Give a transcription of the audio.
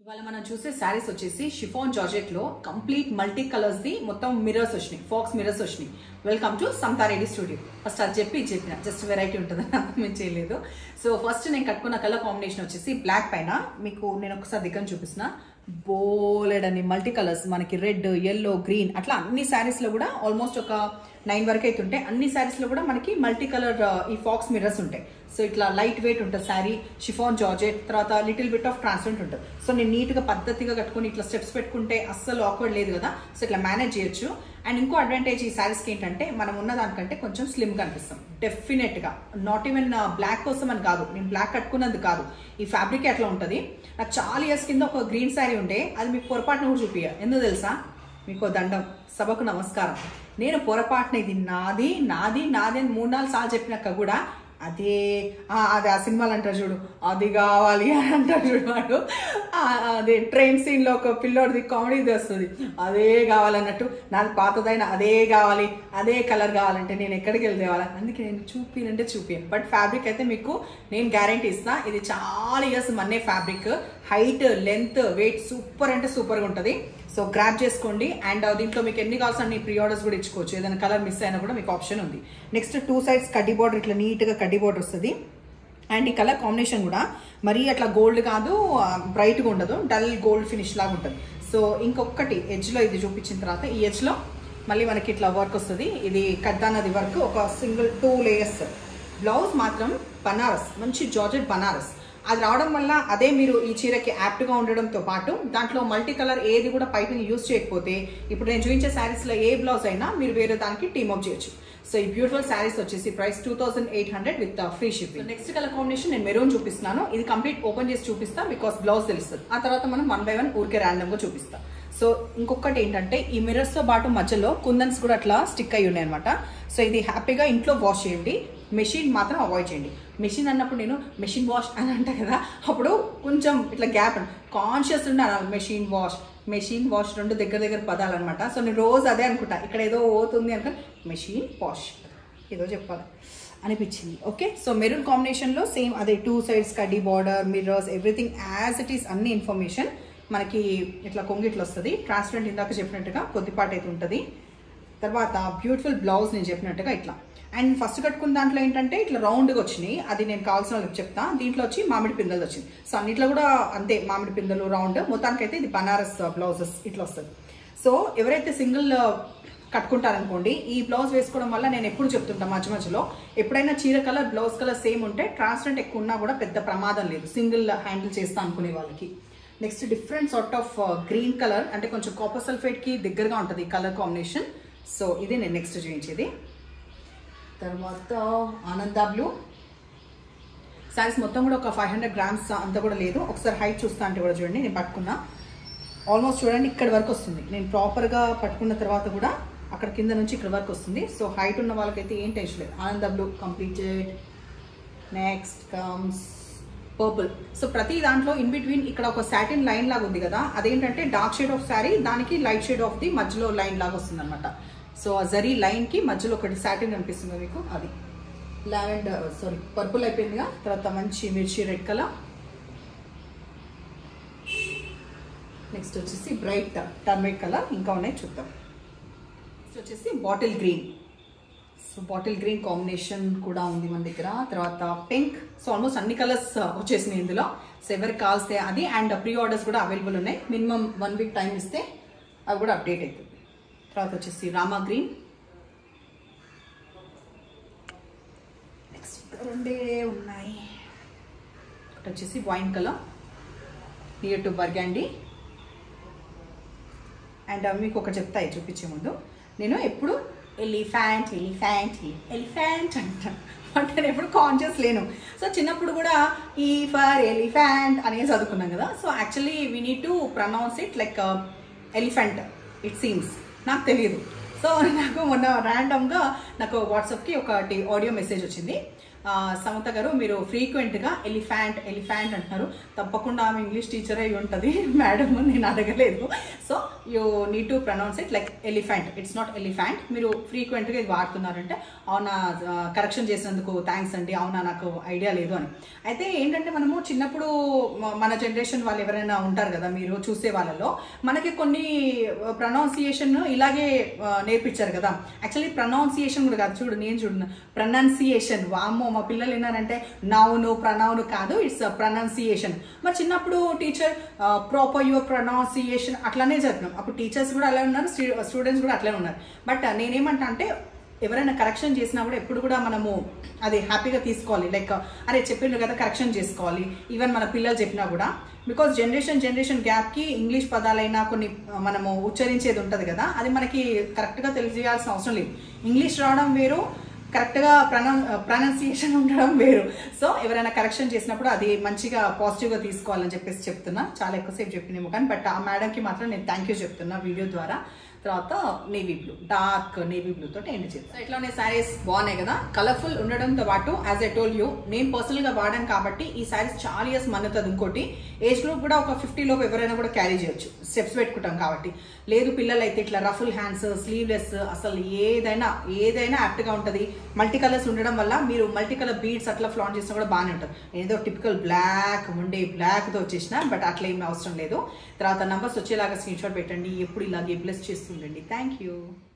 ఇవాళ మనం చూసే శారీస్ వచ్చేసి షిఫాన్ జార్జెట్ లో కంప్లీట్ మల్టీ కలర్స్ ది మొత్తం మిరర్స్ వచ్చినాయి ఫాక్స్ మిరర్స్ వచ్చినాయి welcome to Samatha Reddy studio first అది చెప్పి ఇది చెప్పిన జస్ట్ వెరైటీ ఉంటుందని అర్థం చేయలేదు సో ఫస్ట్ నేను కట్టుకున్న కలర్ కాంబినేషన్ వచ్చేసి బ్లాక్ పైన మీకు నేను ఒకసారి దగ్గర చూపిస్తున్నా బోలెడ్ అని మల్టీ కలర్స్ మనకి రెడ్ ఎల్లో గ్రీన్ అట్లా అన్ని శారీస్ లో కూడా ఆల్మోస్ట్ ఒక నైన్ వరకు అయితే ఉంటాయి అన్ని శారీస్ లో కూడా మనకి మల్టీ కలర్ ఈ ఫాక్స్ మిర్రర్స్ ఉంటాయి సో ఇట్లా లైట్ వెయిట్ ఉంటుంది శారీ షిఫాన్ జార్జెట్ తర్వాత లిటిల్ బిట్ ఆఫ్ ట్రాన్స్పరెంట్ ఉంటుంది సో నేను నీట్గా పద్ధతిగా కట్టుకుని ఇట్లా స్టెప్స్ పెట్టుకుంటే అస్సలు ఆక్వర్డ్ లేదు కదా సో ఇట్లా మేనేజ్ చేయొచ్చు అండ్ ఇంకో అడ్వాంటేజ్ ఈ శారీస్కి ఏంటంటే మనం ఉన్న దానికంటే కొంచెం స్లిమ్ కనిపిస్తాం డెఫినెట్గా నాట్ ఈవెన్ బ్లాక్ కోసం అని కాదు నేను బ్లాక్ కట్టుకున్నది కాదు ఈ ఫ్యాబ్రిక్ అట్లా ఉంటుంది నాకు చాలా ఇయర్స్ కింద ఒక గ్రీన్ శారీ ఉండే అది మీకు పొరపాటున కూడా చూపియ ఎందుకు తెలుసా మీకు దండం సభకు నమస్కారం నేను పొరపాటున ఇది నాది నాది నాది అని మూడు నాలుగు సార్లు చెప్పినాక కూడా అదే ఆ, అదే ఆ సినిమాలు అంటారు చూడు అది కావాలి అని అంటారు చూడు వాడు ఆ, అదే ట్రైన్ సీన్లో ఒక పిల్లోడిది కామెడీ వస్తుంది అదే కావాలన్నట్టు నాది పాతదైన అదే కావాలి అదే కలర్ కావాలంటే నేను ఎక్కడికి వెళ్ళి తేవాలి అందుకే నేను చూపినంటే చూపిను బట్ ఫ్యాబ్రిక్ అయితే మీకు నేను గ్యారంటీ ఇస్తా ఇది చాలా ఇయర్స్ మన్నే fabric height length weight super అంటే సూపర్గా ఉంటుంది సో గ్రాప్ చేసుకోండి అండ్ దీంట్లో మీకు ఎన్ని కావాల్సిన అన్ని ప్రీ ఆర్డర్స్ కూడా ఇచ్చుకోవచ్చు ఏదైనా కలర్ మిస్ అయినా కూడా మీకు ఆప్షన్ ఉంది నెక్స్ట్ టూ సైడ్స్ కడ్డీ బార్డర్ ఇట్లా నీట్గా కడ్డీ బార్డర్ వస్తుంది అండ్ ఈ కలర్ కాంబినేషన్ కూడా మరీ అట్లా గోల్డ్ కాదు బ్రైట్గా ఉండదు డల్ గోల్డ్ ఫినిష్ లాగా ఉంటుంది సో ఇంకొకటి ఎడ్జ్లో ఇది చూపించిన తర్వాత ఈ ఎడ్జ్లో మళ్ళీ మనకి ఇట్లా వర్క్ వస్తుంది ఇది కద్దానది వర్క్ ఒక సింగిల్ టూ లేయర్స్ బ్లౌజ్ మాత్రం బనారస్ మంచి జార్జెట్ బనారస్ అది రావడం వల్ల అదే మీరు ఈ చీరకి యాప్ట్గా ఉండడంతో పాటు దాంట్లో మల్టీ కలర్ ఏది కూడా పైపింగ్ యూస్ చేయకపోతే ఇప్పుడు నేను చూపించే శారీస్లో ఏ బ్లౌజ్ అయినా మీరు వేరే దానికి టీమ్ అప్ చేయొచ్చు సో ఈ బ్యూటిఫుల్ శారీస్ వచ్చేసి price two thousand eight hundred with free shipping next colour combination నేను మెరూన్ చూపిస్తున్నాను ఇది కంప్లీట్ ఓపెన్ చేసి చూపిస్తా బికాస్ బ్లౌజ్ తెలుస్తుంది ఆ తర్వాత మనం వన్ బై వన్ ఊరికే ర్యాండమ్ గా చూపిస్తా సో ఇంకొకటి ఏంటంటే ఈ మిరర్స్ తో పాటు మధ్యలో కుందన్స్ కూడా అట్లా స్టిక్ అయి ఉన్నాయి అనమాట సో ఇది హ్యాపీగా ఇంట్లో వాష్ చేయండి మెషిన్ మాత్రం అవాయిడ్ చేయండి మెషిన్ అన్నప్పుడు నేను మెషిన్ వాష్ అని అంటా కదా అప్పుడు కొంచెం ఇట్లా గ్యాప్ కాన్షియస్ ఉండాలి మెషిన్ వాష్ మెషిన్ వాష్ రెండు దగ్గర దగ్గర పదాలు అనమాట సో నేను రోజు అదే అనుకుంటా ఇక్కడ ఏదో పోతుంది అనుకో మెషిన్ వాష్ ఏదో చెప్పాలి అనిపించింది ఓకే సో మెరూన్ కాంబినేషన్లో సేమ్ అదే టూ సైడ్స్ కడ్డీ border mirrors everything as it is అన్ని ఇన్ఫర్మేషన్ మనకి ఇట్లా కొంగిట్లు వస్తుంది ట్రాన్స్పరెంట్ ఇందాక చెప్పినట్టుగా కొద్దిపాటు అయితే ఉంటుంది తర్వాత బ్యూటిఫుల్ బ్లౌజ్ నేను చెప్పినట్టుగా ఇట్లా అండ్ ఫస్ట్ కట్టుకున్న దాంట్లో ఏంటంటే ఇట్లా రౌండ్గా వచ్చినాయి అది నేను కావాల్సిన వాళ్ళకి చెప్తా దీంట్లో వచ్చి మామిడి పిందెలు వచ్చింది సో అన్నిట్లో కూడా అంతే మామిడి పిందెలు రౌండ్ మొత్తానికైతే ఇది బనారస్ బ్లౌజెస్ ఇట్లా వస్తుంది సో ఎవరైతే సింగిల్ కట్టుకుంటారనుకోండి ఈ బ్లౌజ్ వేసుకోవడం వల్ల నేను ఎప్పుడు చెప్తుంటా మధ్య మధ్యలో ఎప్పుడైనా చీర కలర్ బ్లౌజ్ కలర్ సేమ్ ఉంటే ట్రాన్స్పరెంట్ ఎక్కువ ఉన్నా కూడా పెద్ద ప్రమాదం లేదు సింగిల్ హ్యాండిల్ చేస్తా అనుకునే వాళ్ళకి next different sort of green colour అంటే కొంచెం కాపర్ సల్ఫేట్కి దగ్గరగా ఉంటుంది ఈ కలర్ కాంబినేషన్ సో ఇది నేను నెక్స్ట్ చూపించేది తర్వాత ఆనంద బ్లూ శారీస్ మొత్తం కూడా ఒక ఫైవ్ హండ్రెడ్ గ్రామ్స్ అంత కూడా లేదు ఒకసారి హైట్ చూస్తా అంటే కూడా చూడండి నేను పట్టుకున్నా ఆల్మోస్ట్ చూడండి ఇక్కడ వరకు వస్తుంది నేను ప్రాపర్గా పట్టుకున్న తర్వాత కూడా అక్కడ కింద నుంచి ఇక్కడ వరకు వస్తుంది సో హైట్ ఉన్న వాళ్ళకైతే ఏం టెన్షన్ లేదు ఆనంద blue completed next comes purple so ప్రతి దాంట్లో ఇన్ బిట్వీన్ ఇక్కడ ఒక సాటిన్ లైన్ లాగా ఉంది కదా అదేంటంటే డార్క్ షేడ్ ఆఫ్ శారీ దానికి లైట్ షేడ్ ఆఫ్ ది మధ్యలో లైన్ లాగా వస్తుంది అనమాట సో ఆ జరీ లైన్కి మధ్యలో ఒకటి సాటిన్ కనిపిస్తుంది మీకు అది లావెండర్ సారీ పర్పుల్ అయిపోయిందిగా తర్వాత మంచి మిర్చి రెడ్ కలర్ నెక్స్ట్ వచ్చేసి బ్రైట్ టర్మరిక్ కలర్ ఇంకా ఉన్నాయి చూద్దాం నెక్స్ట్ వచ్చేసి bottle green so bottle green combination కూడా ఉంది మన దగ్గర తర్వాత పింక్ సో ఆల్మోస్ట్ అన్ని కలర్స్ వచ్చేసినాయి ఇందులో సో ఎవరికి కావాల్స్తే అది అండ్ ప్రీ ఆర్డర్స్ కూడా అవైలబుల్ ఉన్నాయి మినిమం వన్ వీక్ టైం ఇస్తే అవి కూడా అప్డేట్ అవుతుంది తర్వాత వచ్చేసి రామా గ్రీన్ నెక్స్ట్ రెండే ఉన్నాయి ఒకటి వచ్చేసి wine colour near to burgundy and మీకు ఒకటి చెప్తాయి చూపించే ముందు నేను ఎప్పుడు ఎలిఫాంట్ ఎలిఫాంట్ ఎలిఫాంట్ అంటాను బట్ నేను ఎప్పుడు కాన్షియస్ లేను సో చిన్నప్పుడు కూడా ఈ ఫర్ ఎలిఫాంట్ అనేది చదువుకున్నాం కదా so actually we need to pronounce it like elephant it seems నాకు తెలియదు సో నాకు మొన్న ర్యాండమ్గా నాకు వాట్సాప్కి ఒకటి ఆడియో మెసేజ్ వచ్చింది ఆ, సమత గారు మీరు ఫ్రీక్వెంట్గా ఎలిఫాంట్ ఎలిఫాంట్ అంటున్నారు తప్పకుండా ఆమె ఇంగ్లీష్ టీచర్ అయి ఉంటుంది మేడం నేను అడగలేదు so you need to pronounce it like elephant it's not elephant మీరు ఫ్రీక్వెంట్గా ఇది వాడుతున్నారంటే అవునా కరెక్షన్ చేసినందుకు థ్యాంక్స్ అండి అవునా నాకు ఐడియా లేదు అని అయితే ఏంటంటే మనము చిన్నప్పుడు మ- మన జనరేషన్ వాళ్ళు ఎవరైనా ఉంటారు కదా మీరు చూసే వాళ్ళలో మనకి కొన్ని ప్రొనౌన్సియేషన్ ఇలాగే ఆ, నేర్పించారు కదా యాక్చువల్లీ ప్రొనౌన్సియేషన్ కూడా కాదు చూడు నేను చూడు ప్రొనౌన్సియేషన్ వామ్మో మా పిల్లలు ఏనారంటే నౌను ప్రనౌను కాదు ఇట్స్ ప్రొనౌన్సియేషన్ మరి చిన్నప్పుడు టీచర్ ప్రాపర్ యువర్ ప్రొనౌన్సియేషన్ అట్లానే చదివినాం అప్పుడు టీచర్స్ కూడా అలా ఉన్నారు స్టూడెంట్స్ కూడా అట్లనే ఉన్నారు బట్ నేనేమంటా అంటే ఎవరైనా కరెక్షన్ చేసినా కూడా ఎప్పుడు కూడా మనము అది హ్యాపీగా తీసుకోవాలి లైక్ అరే చెప్పిండ్రు కదా కరెక్షన్ చేసుకోవాలి ఈవెన్ మన పిల్లలు చెప్పినా కూడా బికాస్ జనరేషన్ జనరేషన్ గ్యాప్కి ఇంగ్లీష్ పదాలైనా కొన్ని ఆ, మనము ఉచ్చరించేది ఉంటుంది కదా అది మనకి కరెక్ట్గా తెలియజేయాల్సిన అవసరం లేదు ఇంగ్లీష్ రావడం వేరు కరెక్ట్గా ప్రొనౌ ప్రొనౌన్సియేషన్ ఉండడం వేరు సో ఎవరైనా కరెక్షన్ చేసినప్పుడు అది మంచిగా పాజిటివ్గా తీసుకోవాలని చెప్పేసి చెప్తున్నా చాలా ఎక్కువసేపు చెప్పినేమో కానీ బట్ ఆ మేడంకి మాత్రం నేను థ్యాంక్ యూ చెప్తున్నా వీడియో ద్వారా తర్వాత navy blue dark navy blue తోటి ఎండ్ చేస్తాను సో ఇట్లానే శారీస్ బాగున్నాయి కదా కలర్ఫుల్ ఉండడంతో పాటు యాజ్ ఐ టోల్ యూ నేను పర్సనల్ గా వాడాను కాబట్టి ఈ శారీస్ చాలా ఇయర్స్ మన్నుతుంది ఇంకోటి ఏజ్ గ్రూప్ కూడా ఒక ఫిఫ్టీ లోపు ఎవరైనా కూడా క్యారీ చేయొచ్చు స్టెప్స్ పెట్టుకుంటాం కాబట్టి లేదు పిల్లలు అయితే ఇట్లా రఫుల్ హ్యాండ్స్ స్లీవ్లెస్ అసలు ఏదైనా ఏదైనా యాప్ట్ గా ఉంటుంది మల్టీ కలర్స్ ఉండడం వల్ల మీరు మల్టీ కలర్ బీడ్స్ అట్లా ఫ్లాన్ చేసినా కూడా బాగానే ఉంటుంది ఏదో టిపికల్ బ్లాక్ ఉండే బ్లాక్ తో వచ్చేసిన బట్ అట్లా ఏమీ అవసరం లేదు తర్వాత నంబర్స్ వచ్చేలాగా స్క్రీన్ షాట్ పెట్టండి ఎప్పుడు ఇలాగే బ్లెస్ చేస్తుండండి థ్యాంక్ యూ